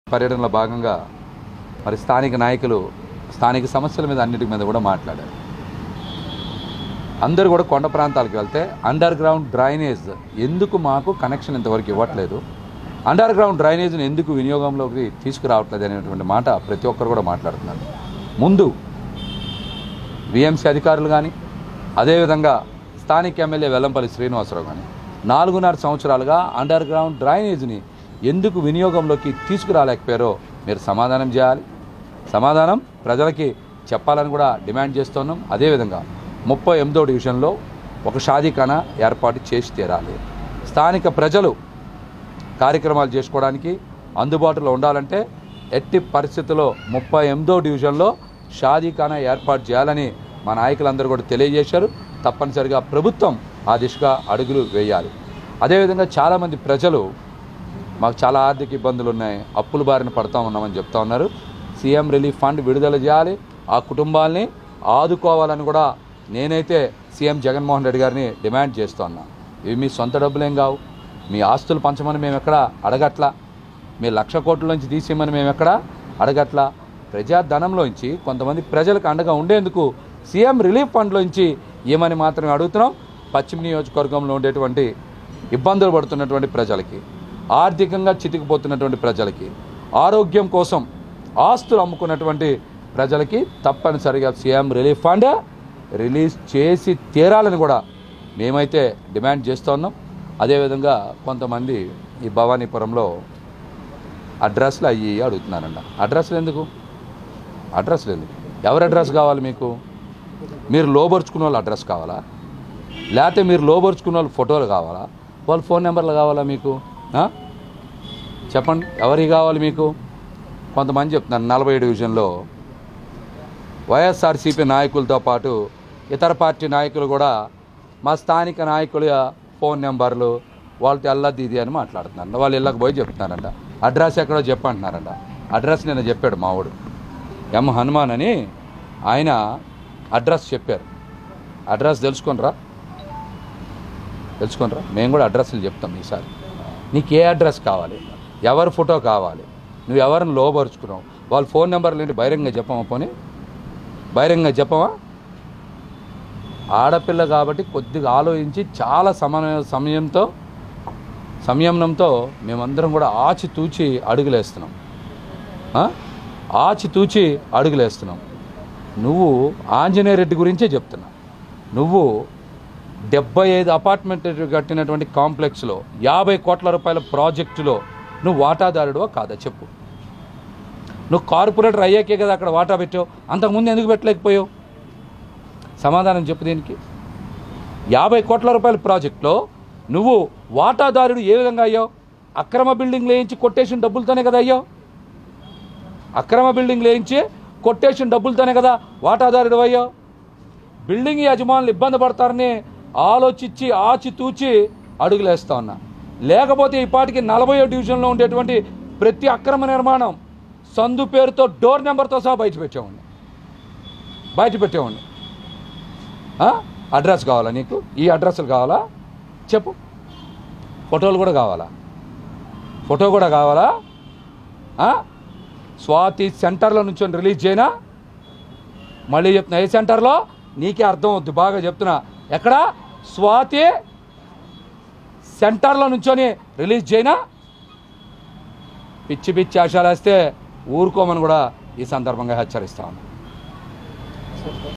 పర్యటనలో భాగంగా మరి స్థానిక నాయకులు స్థానిక సమస్యల మీద అన్నిటి మీద కూడా మాట్లాడారు అందరూ కూడా కొండ ప్రాంతాలకు వెళ్తే అండర్ గ్రౌండ్ డ్రైనేజ్ ఎందుకు మాకు కనెక్షన్ ఇంతవరకు ఇవ్వట్లేదు అండర్ గ్రౌండ్ డ్రైనేజ్ని ఎందుకు వినియోగంలోకి తీసుకురావట్లేదు అనేటువంటి మాట ప్రతి ఒక్కరు కూడా మాట్లాడుతున్నారు ముందు విఎంసీ అధికారులు కానీ అదేవిధంగా స్థానిక ఎమ్మెల్యే వెల్లంపల్లి శ్రీనివాసరావు కానీ నాలుగున్నర సంవత్సరాలుగా అండర్ గ్రౌండ్ డ్రైనేజ్ని ఎందుకు వినియోగంలోకి తీసుకురాలేకపోయారో మీరు సమాధానం చేయాలి సమాధానం ప్రజలకి చెప్పాలని కూడా డిమాండ్ చేస్తున్నాం అదేవిధంగా ముప్పై ఎనిమిదో డివిజన్లో ఒక షాదీఖానా ఏర్పాటు చేసి తీరాలి స్థానిక ప్రజలు కార్యక్రమాలు చేసుకోవడానికి అందుబాటులో ఉండాలంటే ఎట్టి పరిస్థితుల్లో ముప్పై ఎనిమిదో డివిజన్లో షాదీఖానా ఏర్పాటు చేయాలని మా నాయకులందరూ కూడా తెలియజేశారు తప్పనిసరిగా ప్రభుత్వం ఆ దిశగా అడుగులు వేయాలి అదేవిధంగా చాలామంది ప్రజలు మాకు చాలా ఆర్థిక ఇబ్బందులు ఉన్నాయి అప్పుల బారిన పడతా ఉన్నామని చెప్తా ఉన్నారు సీఎం రిలీఫ్ ఫండ్ విడుదల చేయాలి ఆ కుటుంబాల్ని ఆదుకోవాలని కూడా నేనైతే సీఎం జగన్మోహన్ రెడ్డి గారిని డిమాండ్ చేస్తున్నా ఇవి మీ సొంత డబ్బులేం కావు మీ ఆస్తులు పంచమని మేము ఎక్కడ అడగట్లా మీ లక్ష కోట్ల నుంచి తీసేయమని మేము ఎక్కడ అడగట్లా ప్రజాధనంలోంచి కొంతమంది ప్రజలకు అండగా ఉండేందుకు సీఎం రిలీఫ్ ఫండ్లోంచి ఏమని మాత్రమే అడుగుతున్నాం పశ్చిమ నియోజకవర్గంలో ఉండేటువంటి ఇబ్బందులు పడుతున్నటువంటి ప్రజలకి ఆర్థికంగా చితికిపోతున్నటువంటి ప్రజలకి ఆరోగ్యం కోసం ఆస్తులు అమ్ముకున్నటువంటి ప్రజలకి తప్పనిసరిగా సీఎం రిలీఫ్ ఫండ్ రిలీజ్ చేసి తీరాలని కూడా మేమైతే డిమాండ్ చేస్తున్నాం అదేవిధంగా కొంతమంది ఈ భవానీపురంలో అడ్రస్లు అయ్యి అడుగుతున్నారంట అడ్రస్లు ఎందుకు అడ్రస్లు ఎందుకు ఎవరి అడ్రస్ కావాలి మీకు మీరు లోపరుచుకున్న వాళ్ళ అడ్రస్ కావాలా లేకపోతే మీరు లోపరుచుకున్న వాళ్ళ ఫోటోలు కావాలా వాళ్ళ ఫోన్ నెంబర్లు కావాలా మీకు ఆ? చెప్పండి ఎవరికి కావాలి మీకు కొంతమంది చెప్తున్నారు నలభై డివిజన్లో వైఎస్ఆర్సీపీ నాయకులతో పాటు ఇతర పార్టీ నాయకులు కూడా మా స్థానిక నాయకుల ఫోన్ నెంబర్లు వాళ్ళతో ఎల్లది ఇది అని మాట్లాడుతున్నారు వాళ్ళు ఇళ్ళకి పోయి చెప్తున్నారంట అడ్రస్ ఎక్కడో చెప్పంటున్నారంట అడ్రస్ నేను చెప్పాడు మావాడు ఎం హనుమాన్ అని ఆయన అడ్రస్ చెప్పారు అడ్రస్ తెలుసుకొనరా తెలుసుకొనరా మేము కూడా అడ్రస్లు చెప్తాం ఈసారి నీకు ఏ అడ్రస్ కావాలి ఎవరి ఫోటో కావాలి నువ్వు ఎవరిని లోపరుచుకున్నావు వాళ్ళ ఫోన్ నెంబర్లు ఏంటి బహిరంగ చెప్పమా పోనీ బహిరంగ చెప్పమా ఆడపిల్ల కాబట్టి కొద్దిగా ఆలోచించి చాలా సమన్వయ సమయంతో సంయమనంతో మేమందరం కూడా ఆచితూచి అడుగులేస్తున్నాం ఆ? ఆచితూచి అడుగులేస్తున్నాం నువ్వు ఆంజనేయ రెడ్డి గురించే చెప్తున్నా నువ్వు డెబ్బై ఐదు అపార్ట్మెంట్ కట్టినటువంటి కాంప్లెక్స్లో యాభై కోట్ల రూపాయల ప్రాజెక్టులో నువ్వు వాటాదారుడువా కాదా చెప్పు నువ్వు కార్పొరేటర్ అయ్యాకే కదా అక్కడ వాటా పెట్టావు అంతకుముందు ఎందుకు పెట్టలేకపోయావు సమాధానం చెప్పు దీనికి యాభై కోట్ల రూపాయల ప్రాజెక్టులో నువ్వు వాటాదారుడు ఏ విధంగా అయ్యావు అక్రమ బిల్డింగ్ వేయించి కొట్టేసిన డబ్బులతోనే కదా అయ్యావు అక్రమ బిల్డింగ్ వేయించి కొట్టేసిన డబ్బులతోనే కదా వాటాదారుడు అయ్యావు బిల్డింగ్ యజమానులు ఇబ్బంది పడతారని ఆలోచించి ఆచితూచి అడుగులేస్తా ఉన్నా లేకపోతే ఈ పాటికి నలభై డివిజన్లో ఉండేటువంటి ప్రతి అక్రమ నిర్మాణం సందు పేరుతో డోర్ నెంబర్తో సహా బయట పెట్టేవాడిని బయట పెట్టేవాడిని ఆ? అడ్రస్ కావాలా నీకు ఈ అడ్రస్లు కావాలా చెప్పు ఫోటోలు కూడా కావాలా ఫోటో కూడా కావాలా ఆ? స్వాతి సెంటర్లో నుంచి రిలీజ్ చేయనా మళ్ళీ చెప్తున్నా ఏ సెంటర్లో నీకే అర్థం అవుద్ది బాగా చెప్తున్నా ఎక్కడ స్వాతి సెంటర్లో నుంచొని రిలీజ్ చేయనా పిచ్చి పిచ్చి ఆశాలు వేస్తే ఊరుకోమని కూడా ఈ సందర్భంగా హెచ్చరిస్తాను